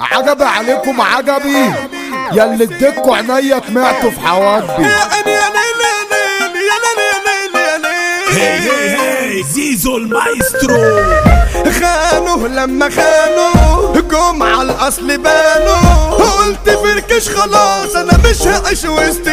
عجبي عليكم عجبي ياللي اديتكوا عينيا طمعتوا في حواجبي يا عيني يا ليل يا ليل يا ليل يا ليل يا ليل هي هي هي زيزو المايسترو خانوا لما خانوا جم على الاصل بانوا قلت فركش خلاص انا مش هعيش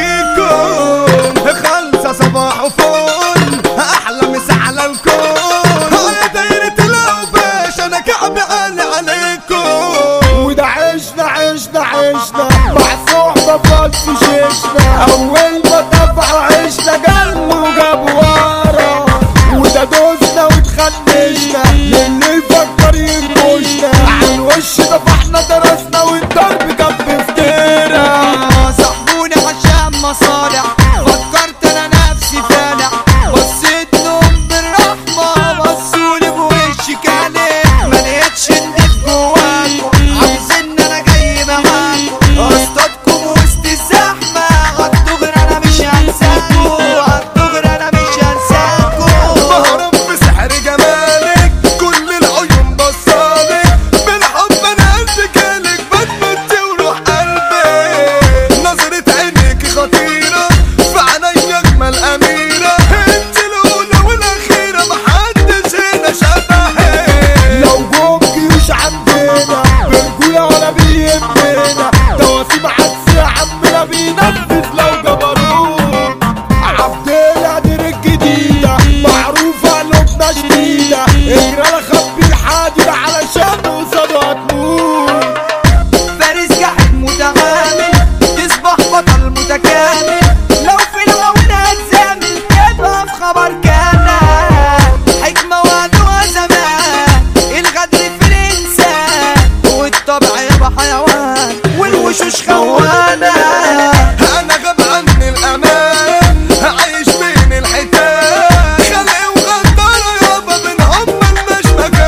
وسطيكم خالصة صباح وفل احلى مسا على الكون على دايرة الاوباش انا كعب عالي عليكم وده عشنا عشنا عشنا مع صحبة فالس شيشنا أول ما دفعوا عشنا جنب وجاب ورا وده دوسنا واتخنشنا للي يفكر ينكشنا عالوش دفعنا درسنا والضرب كان بفترة صاحبوني عشان مصالح فكرت انا نفسي فالح بصيت لهم بالرحمة بصولي بوشي كالح ما لقيتش النف جواكم عايزين انا جاي معاكم اصطادكم وسط الزحمة عالدغري انا مش هنساكم عالدغري انا مش هنساكم بهرب بسحر جمالك كل العيون بصالك بالحب انا قلبي جالك بتمت وروح قلبي نظرة عينيك خطيرة في عينيا اجمل اميرة انت الاولى والاخيرة محدش هنا شبهك لو جم جيوش عندنا برجولة ولا بيهمنا دواسيب عكس يا عمنا بينفذ لو جبروت عبد القادر الجديدة معروفة لبنى شديدة اجرى خبي الحديد علشان قصاده هتموت فارس جاحد متعامل تصبح بطل متكامل لو في العون هتزامل تبقى في خبر كان حكمة وعدوها زمان الغدر في الإنسان والطبع يبقى حيوان والوشوش خوانة أنا غاب عني الأمان عايش بين الحيتان خلق وغدارة يابا بينهم ملناش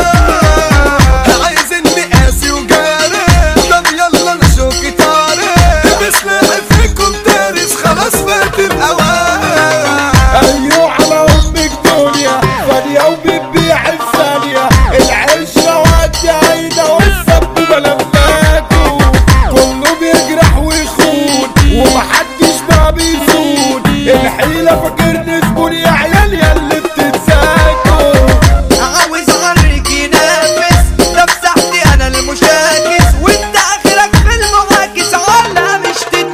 مكان عايز اني قاسي وجاري طب يلا انا شوكي طارق بسلاحي فيكم دارس خلاص فات الاوان ايوه على امك دنيا فانية وبتبيع الثانية العشرة وقت عيدة والسب بلفاته كله بيجرح ويخون ومحدش ما بيسود الحيلة فاكرني زبون يا عيال ياللي بتتساكوا عاوز اغرك ينافس ده في ساحتي انا المشاكس وانت اخرك في المعاكس على مش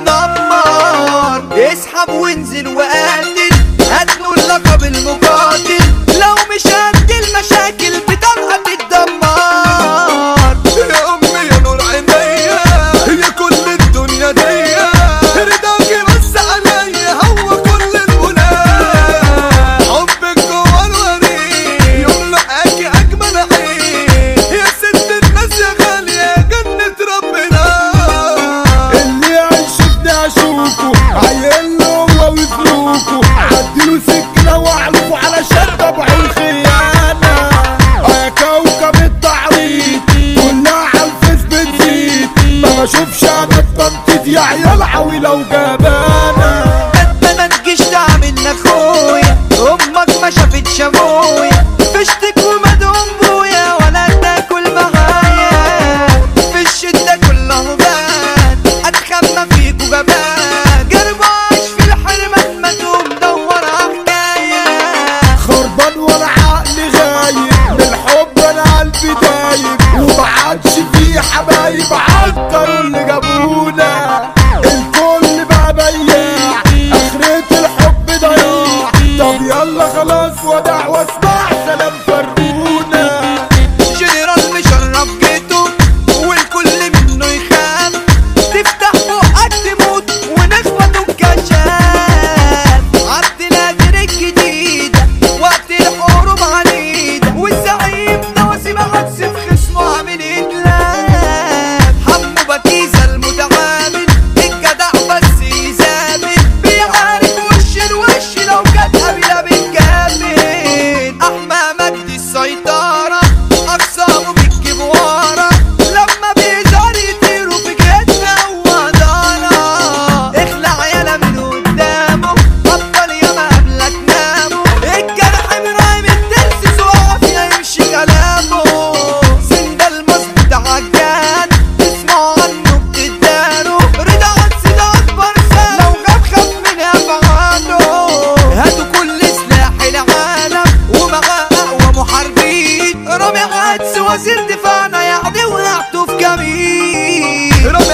تتنمر اسحب وانزل وقاتل هاتلوا اللقب المقاتل لو مش قد المشاكل بتبقى تتدمر يا امي يا نور عينيا هي كل الدنيا دي رضاكي بس عليا هو كل الولاء حبك جوا الوريد يملأك اجمل عين يا ست الناس يا غالية جنة ربنا اللي يعيشني اشوفه عيل هو وفلوكه عديله سكنه واعلفه علشان طبع الخيانه يا كوكب التعريض كلها على الفيس بتزيد ما بشوفش انا التنطيط يا عيال عويله وجبانه ما ما تجيش تعمل اخويا امك ما شافتش ابويا فشتك ومدهم بويا ولا تاكل معايا في الشدة كله بان اتخمى فيك وجبان جرب عايش في الحرمان ما تقوم دور حكاية خربان وانا عقلي غايب من الحب انا قلبي دايب وما عادش في حبايب عكروا اللي جابونا الكل بقى بياع اخرة الحب ضياع طب يلا خلاص وداع واسمع سلام فرونا جنرال مشرف جيته والكل منه يخاف تفتح بقك تموت ونخبط الكشاف عبد القادر الجديدة وقت الحروب عنيدة والزعيم ده وسيم عكس في خصمه عامل اتلاف وزير دفاعنا يعني وقعتوا في كمين